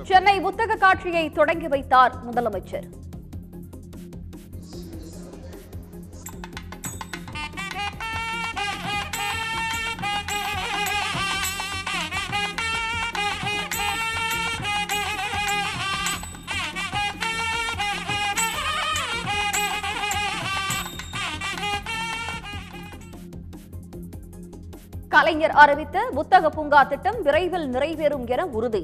சென்னை புத்தக காட்சியை தொடங்கி வைத்தார் முதலமைச்சர் கலைஞர் அறிவித்த புத்தக பூங்கா திட்டம் விரைவில் நிறைவேறும் என உறுதி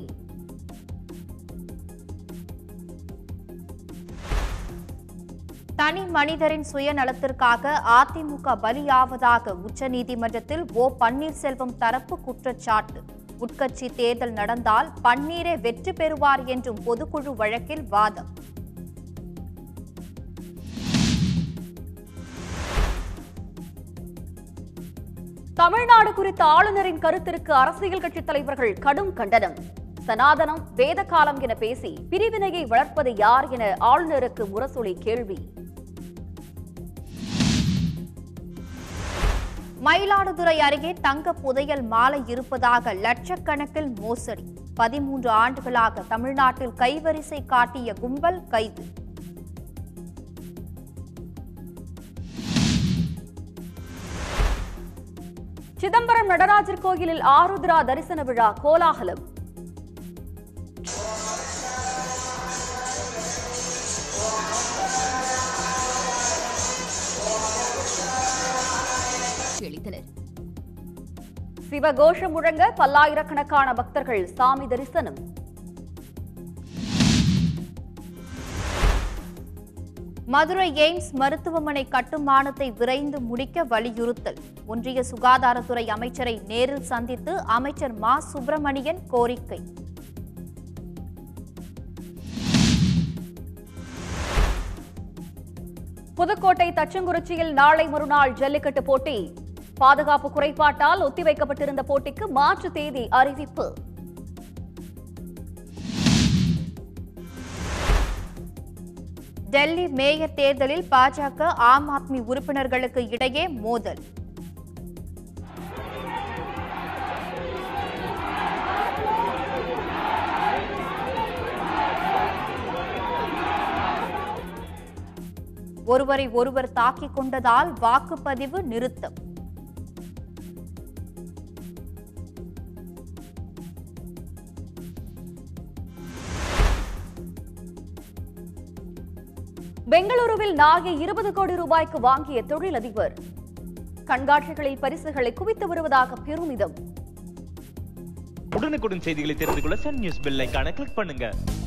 தனி மனிதரின் சுயநலத்திற்காக அதிமுக பலியாவதாக உச்சநீதிமன்றத்தில் ஓ பன்னீர்செல்வம் தரப்பு குற்றச்சாட்டு உட்கட்சி தேர்தல் நடந்தால் பன்னீரே வெற்றி பெறுவார் என்றும் பொதுக்குழு வழக்கில் வாதம் தமிழ்நாடு குறித்த ஆளுநரின் கருத்திற்கு அரசியல் கட்சித் தலைவர்கள் கடும் கண்டனம் சனாதனம் வேத காலம் என பேசி பிரிவினையை வளர்ப்பது யார் என ஆளுநருக்கு முரசொலி கேள்வி மயிலாடுதுறை அருகே தங்க புதையல் மாலை இருப்பதாக லட்சக்கணக்கில் மோசடி பதிமூன்று ஆண்டுகளாக தமிழ்நாட்டில் கைவரிசை காட்டிய கும்பல் கைது சிதம்பரம் நடராஜர் கோயிலில் ஆருத்ரா தரிசன விழா கோலாகலம் அளித்தனர் சிவகோஷம் முழங்க பல்லாயிரக்கணக்கான பக்தர்கள் சாமி தரிசனம் மதுரை எய்ம்ஸ் மருத்துவமனை கட்டுமானத்தை விரைந்து முடிக்க வலியுறுத்தல் ஒன்றிய சுகாதாரத்துறை அமைச்சரை நேரில் சந்தித்து அமைச்சர் மா சுப்பிரமணியன் கோரிக்கை புதுக்கோட்டை தச்சங்குறிச்சியில் நாளை மறுநாள் ஜல்லிக்கட்டு போட்டி பாதுகாப்பு குறைபாட்டால் ஒத்திவைக்கப்பட்டிருந்த போட்டிக்கு மாற்று தேதி அறிவிப்பு டெல்லி மேயர் தேர்தலில் பாஜக ஆம் ஆத்மி உறுப்பினர்களுக்கு இடையே மோதல் ஒருவரை ஒருவர் தாக்கிக் கொண்டதால் வாக்குப்பதிவு நிறுத்தம் பெங்களூருவில் நாகை இருபது கோடி ரூபாய்க்கு வாங்கிய தொழிலதிபர் கண்காட்சிகளில் பரிசுகளை குவித்து வருவதாக பெருமிதம் உடனுக்குடன் செய்திகளை தெரிந்து கொள்ள சன் நியூஸ் பெல் ஐகானை கிளிக் பண்ணுங்க